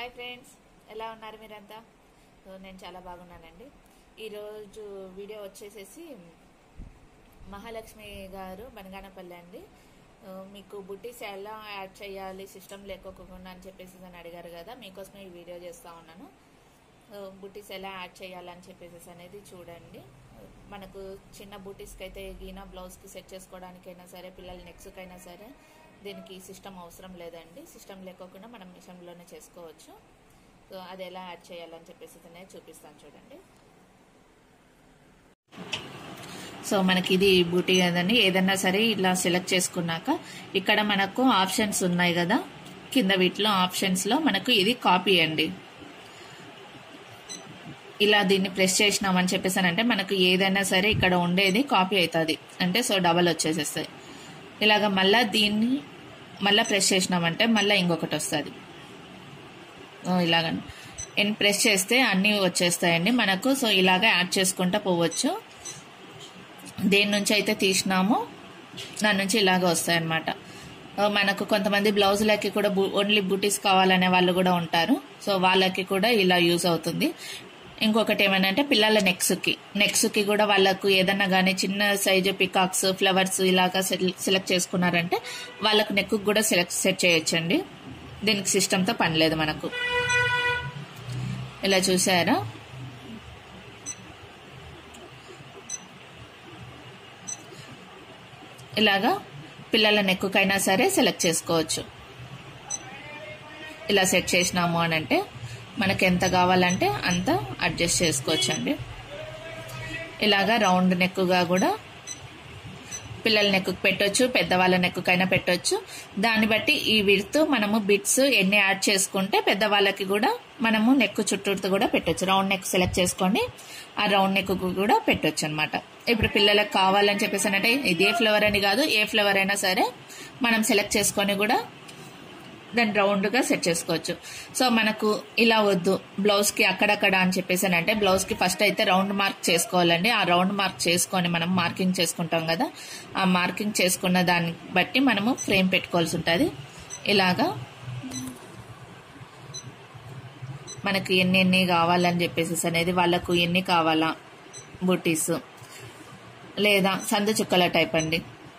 hi friends ఎలా ఉన్నారు మీరంతా సో నేను చాలా బాగున్నానండి ఈరోజు వీడియో వచ్చేసేసి మహాలక్ష్మి గారు బనగానపల్లి అండి ఆ, మీకు బుట్టీస్ ఎలా యాడ్ చేయాలి సిస్టమ్ లేకోకుండా అని చెప్పేసి అని అడిగారు కదా మీకోసమే ఈ వీడియో చేస్తా ఉన్నాను ఆ, బుట్టీస్ ఎలా యాడ్ చేయాలని చెప్పేసి అనేది చూడండి మనకు చిన్న బూటీస్కి అయితే గీన బ్లౌజ్కి సెట్ చేసుకోవడానికైనా సరే పిల్లల నెక్స్కైనా సరే దీనికి సిస్టమ్ అవసరం లేదండి సిస్టమ్ లేకోకుండా మనం మిషన్లోనే చేసుకోవచ్చు సో అది ఎలా యాడ్ చేయాలని చెప్పేసి అనేది చూపిస్తాను చూడండి సో మనకి ఇది బూటీ కదండి ఏదన్నా సరే ఇలా సెలెక్ట్ చేసుకున్నాక ఇక్కడ మనకు ఆప్షన్స్ ఉన్నాయి కదా కింద వీటిలో ఆప్షన్స్లో మనకు ఇది కాపీ అండి ఇలా దీన్ని ప్రెస్ చేసినామని చెప్పేసానంటే మనకు ఏదైనా సరే ఇక్కడ ఉండేది కాపీ అవుతుంది అంటే సో డబల్ వచ్చేసేస్తాయి ఇలాగ మళ్ళా దీన్ని మళ్ళీ ప్రెస్ చేసినామంటే మళ్ళీ ఇంకొకటి వస్తుంది ఇలాగ ఎన్ ప్రెస్ చేస్తే అన్నీ వచ్చేస్తాయండి మనకు సో ఇలాగ యాడ్ చేసుకుంటా పోవచ్చు దేని నుంచి అయితే తీసినామో దాని నుంచి ఇలాగ వస్తాయన్నమాట మనకు కొంతమంది బ్లౌజులకి కూడా ఓన్లీ బూటీస్ కావాలనే వాళ్ళు కూడా ఉంటారు సో వాళ్ళకి కూడా ఇలా యూజ్ అవుతుంది ఇంకొకటి ఏమైనా పిల్లల నెక్స్కి నెక్స్కి కూడా వాళ్ళకు ఏదన్నా కానీ చిన్న సైజు పికాక్స్ ఫ్లవర్స్ ఇలాగా సెలెక్ట్ చేసుకున్నారంటే వాళ్ళకు నెక్ కూడా సెలెక్ట్ సెట్ చేయొచ్చండి దీనికి సిస్టమ్తో పని లేదు మనకు ఇలా చూసారా ఇలాగా పిల్లల నెక్కుకైనా సరే సెలెక్ట్ చేసుకోవచ్చు ఇలా సెట్ చేసినాము అని అంటే మనకి ఎంత కావాలంటే అంత అడ్జస్ట్ చేసుకోవచ్చండి ఇలాగా రౌండ్ నెక్కుగా కూడా పిల్లల నెక్కు పెట్టొచ్చు పెద్దవాళ్ళ నెక్కుకైనా పెట్టొచ్చు దాన్ని బట్టి ఈ విడుతూ మనము బిట్స్ ఎన్ని యాడ్ చేసుకుంటే పెద్దవాళ్ళకి కూడా మనము నెక్కు చుట్టూతో కూడా పెట్టొచ్చు రౌండ్ నెక్ సెలెక్ట్ చేసుకోండి ఆ రౌండ్ నెక్ కూడా పెట్టొచ్చు అనమాట ఇప్పుడు పిల్లలకు కావాలని చెప్పేసి అంటే ఇది ఏ ఫ్లవర్ అని కాదు ఏ ఫ్లవర్ అయినా సరే మనం సెలెక్ట్ చేసుకొని కూడా దాన్ని రౌండ్గా సెట్ చేసుకోవచ్చు సో మనకు ఇలా వద్దు బ్లౌజ్కి అక్కడక్కడ అని చెప్పేసి అంటే బ్లౌజ్కి ఫస్ట్ అయితే రౌండ్ మార్క్ చేసుకోవాలండి ఆ రౌండ్ మార్క్ చేసుకొని మనం మార్కింగ్ చేసుకుంటాం కదా ఆ మార్కింగ్ చేసుకున్న దాన్ని బట్టి మనము ఫ్రేమ్ పెట్టుకోవాల్సి ఉంటుంది ఇలాగా మనకు ఎన్ని ఎన్ని కావాలని చెప్పేసి అనేది వాళ్ళకు ఎన్ని కావాలా బుటీస్ లేదా సందు చుక్కల టైప్ అండి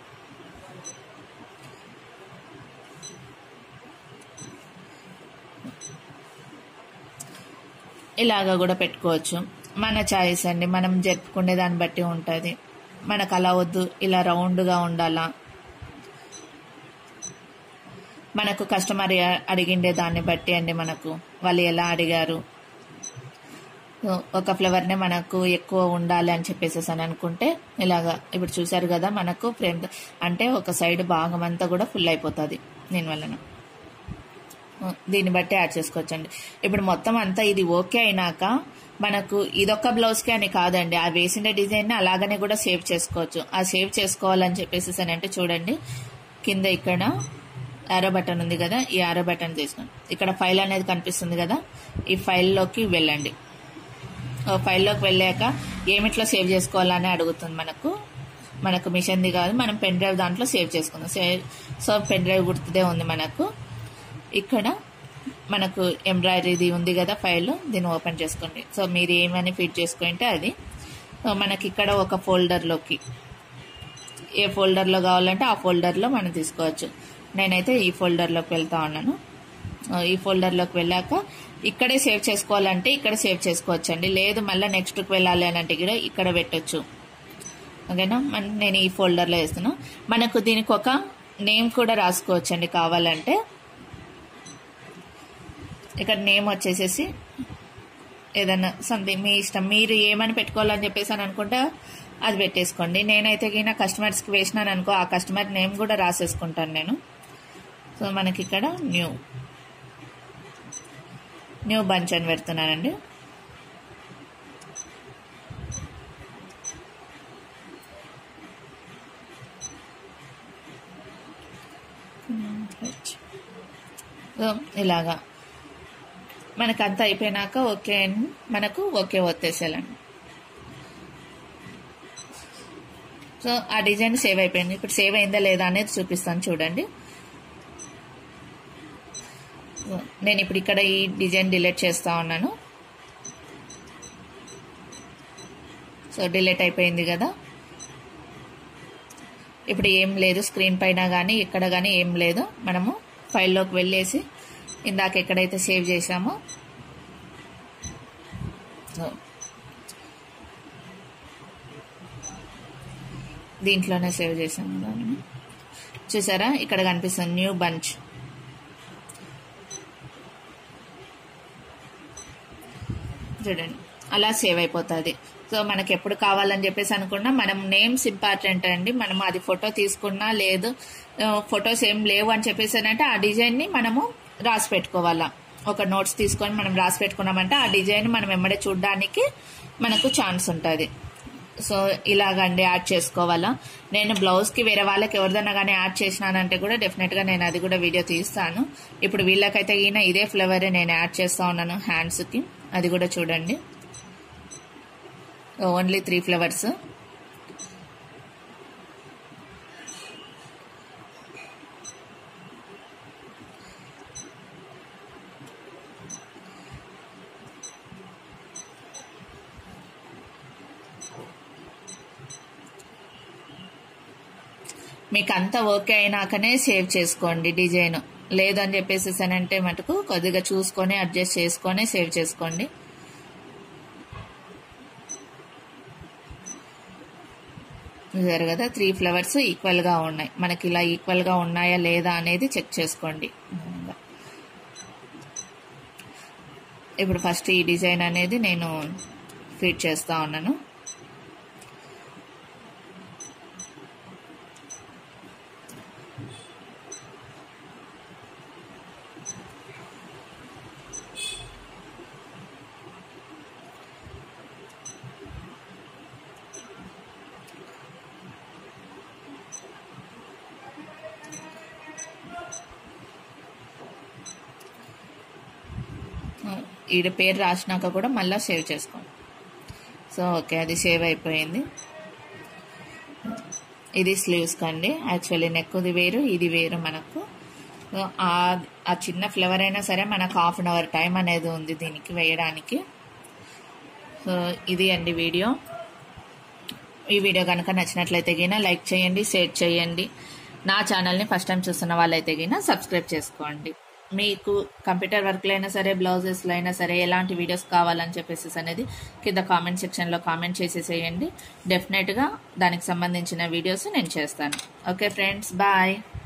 ఇలాగా కూడా పెట్టుకోవచ్చు మన చాయిస్ అండి మనం జరుపుకునే దాన్ని బట్టి ఉంటుంది మనకు అలా వద్దు ఇలా రౌండ్గా ఉండాలా మనకు కస్టమర్ అడిగిండే దాన్ని బట్టి అండి మనకు వాళ్ళు ఎలా అడిగారు ఒక ఫ్లవర్నే మనకు ఎక్కువ ఉండాలి అని చెప్పేసి అని అనుకుంటే ఇలాగా ఇప్పుడు చూసారు కదా మనకు ఫ్రేమ్ అంటే ఒక సైడ్ భాగం అంతా కూడా ఫుల్ అయిపోతుంది దీని వలన దీన్ని బట్టి యాడ్ చేసుకోవచ్చండి ఇప్పుడు మొత్తం అంతా ఇది ఓకే అయినాక మనకు ఇదొక్క బ్లౌజ్కి అని కాదండి ఆ వేసిన డిజైన్ అలాగనే కూడా సేవ్ చేసుకోవచ్చు ఆ సేవ్ చేసుకోవాలని చెప్పేసి అని అంటే చూడండి కింద ఇక్కడ ఆరో బటన్ ఉంది కదా ఈ ఆరో బటన్ తీసుకోండి ఇక్కడ ఫైల్ అనేది కనిపిస్తుంది కదా ఈ ఫైల్లోకి వెళ్ళండి ఫైల్లోకి వెళ్ళాక ఏమిట్లో సేవ్ చేసుకోవాలని అడుగుతుంది మనకు మనకు మిషన్ది కాదు మనం పెన్ డ్రైవ్ దాంట్లో సేవ్ చేసుకుందాం సేవ్ సో పెన్ డ్రైవ్ గుర్తుదే ఉంది మనకు ఇక్కడ మనకు ఎంబ్రాయిడరీది ఉంది కదా ఫైల్ దీన్ని ఓపెన్ చేసుకోండి సో మీరు ఏమని ఫిట్ చేసుకుంటే అది సో మనకి ఇక్కడ ఒక ఫోల్డర్లోకి ఏ ఫోల్డర్లో కావాలంటే ఆ ఫోల్డర్లో మనం తీసుకోవచ్చు నేనైతే ఈ ఫోల్డర్లోకి వెళ్తా ఉన్నాను ఈ ఫోల్డర్లోకి వెళ్ళాక ఇక్కడే సేవ్ చేసుకోవాలంటే ఇక్కడ సేవ్ చేసుకోవచ్చు అండి లేదు మళ్ళీ నెక్స్ట్కి వెళ్ళాలి అని అంటే కూడా ఇక్కడ పెట్టచ్చు ఓకేనా నేను ఈ ఫోల్డర్లో వేస్తున్నా మనకు దీనికి ఒక నేమ్ కూడా రాసుకోవచ్చండి కావాలంటే ఇక్కడ నేమ్ వచ్చేసేసి ఏదన్నా సంథింగ్ మీ ఇష్టం మీరు ఏమని పెట్టుకోవాలని చెప్పేసి అని అనుకుంటే అది పెట్టేసుకోండి నేనైతే గిన కస్టమర్స్కి వేసినాను అనుకో ఆ కస్టమర్ నేమ్ కూడా రాసేసుకుంటాను నేను సో మనకి ఇక్కడ న్యూ న్యూ బంచ్ అని పెడుతున్నానండి ఇలాగా మనకు అంతా అయిపోయినాక ఓకే మనకు ఓకే వచ్చేసేయాలండి సో ఆ డిజైన్ సేవ్ అయిపోయింది ఇప్పుడు సేవ్ అయిందా లేదా అనేది చూపిస్తాను చూడండి నేను ఇప్పుడు ఇక్కడ ఈ డిజైన్ డిలీట్ చేస్తా ఉన్నాను సో డిలీట్ అయిపోయింది కదా ఇప్పుడు ఏం లేదు స్క్రీన్ పైన కానీ ఇక్కడ కానీ ఏం లేదు మనము ఫైల్లోకి వెళ్ళేసి ఇందాక ఎక్కడైతే సేవ్ చేసామో సో దీంట్లోనే సేవ్ చేసాము దాన్ని చూసారా ఇక్కడ కనిపిస్తుంది న్యూ బంచ్ చూడండి అలా సేవ్ అయిపోతుంది సో మనకి ఎప్పుడు కావాలని చెప్పేసి అనుకున్నా మనం నేమ్స్ ఇంపార్టెంట్ అండి మనం అది ఫోటో తీసుకున్నా లేదు ఫొటోస్ ఏం లేవు అని చెప్పేసి అంటే ఆ డిజైన్ ని మనము రాసి పెట్టుకోవాలా ఒక నోట్స్ తీసుకొని మనం రాసి పెట్టుకున్నామంటే ఆ డిజైన్ మనం వెంబడే చూడడానికి మనకు ఛాన్స్ ఉంటుంది సో ఇలాగండి యాడ్ చేసుకోవాలా నేను బ్లౌజ్కి వేరే వాళ్ళకి ఎవరిదన్నా కానీ యాడ్ చేసినానంటే కూడా డెఫినెట్గా నేను అది కూడా వీడియో తీస్తాను ఇప్పుడు వీళ్ళకైతే ఈయన ఇదే ఫ్లేవరే నేను యాడ్ చేస్తా ఉన్నాను హ్యాండ్స్కి అది కూడా చూడండి ఓన్లీ త్రీ ఫ్లవర్స్ మీకు అంత ఓకే అయినాకనే సేవ్ చేసుకోండి డిజైన్ లేదని చెప్పేసి అంటే మటుకు కొద్దిగా చూసుకొని అడ్జస్ట్ చేసుకొని సేవ్ చేసుకోండి చూసారు కదా త్రీ ఫ్లవర్స్ ఈక్వల్గా ఉన్నాయి మనకి ఇలా ఈక్వల్గా ఉన్నాయా లేదా అనేది చెక్ చేసుకోండి ఇప్పుడు ఫస్ట్ ఈ డిజైన్ అనేది నేను ఫిట్ చేస్తా ఉన్నాను ఈడ పేరు రాసినాక కూడా మళ్ళీ సేవ్ చేసుకోండి సో ఓకే అది సేవ్ అయిపోయింది ఇది స్లీవ్స్ కండి యాక్చువల్లీ నెక్ది వేరు ఇది వేరు మనకు ఆ చిన్న ఫ్లవర్ అయినా సరే మనకు హాఫ్ అన్ అవర్ టైం అనేది ఉంది దీనికి వేయడానికి సో ఇది అండి వీడియో ఈ వీడియో కనుక నచ్చినట్లయితే గిన లైక్ చేయండి షేర్ చేయండి నా ఛానల్ని ఫస్ట్ టైం చూస్తున్న వాళ్ళైతే గిన సబ్స్క్రైబ్ చేసుకోండి మీకు కంప్యూటర్ వర్క్లో అయినా సరే బ్లౌజెస్లో అయినా సరే ఎలాంటి వీడియోస్ కావాలని చెప్పేసి అనేది కింద కామెంట్ సెక్షన్లో కామెంట్ చేసేసేయండి డెఫినెట్గా దానికి సంబంధించిన వీడియోస్ నేను చేస్తాను ఓకే ఫ్రెండ్స్ బాయ్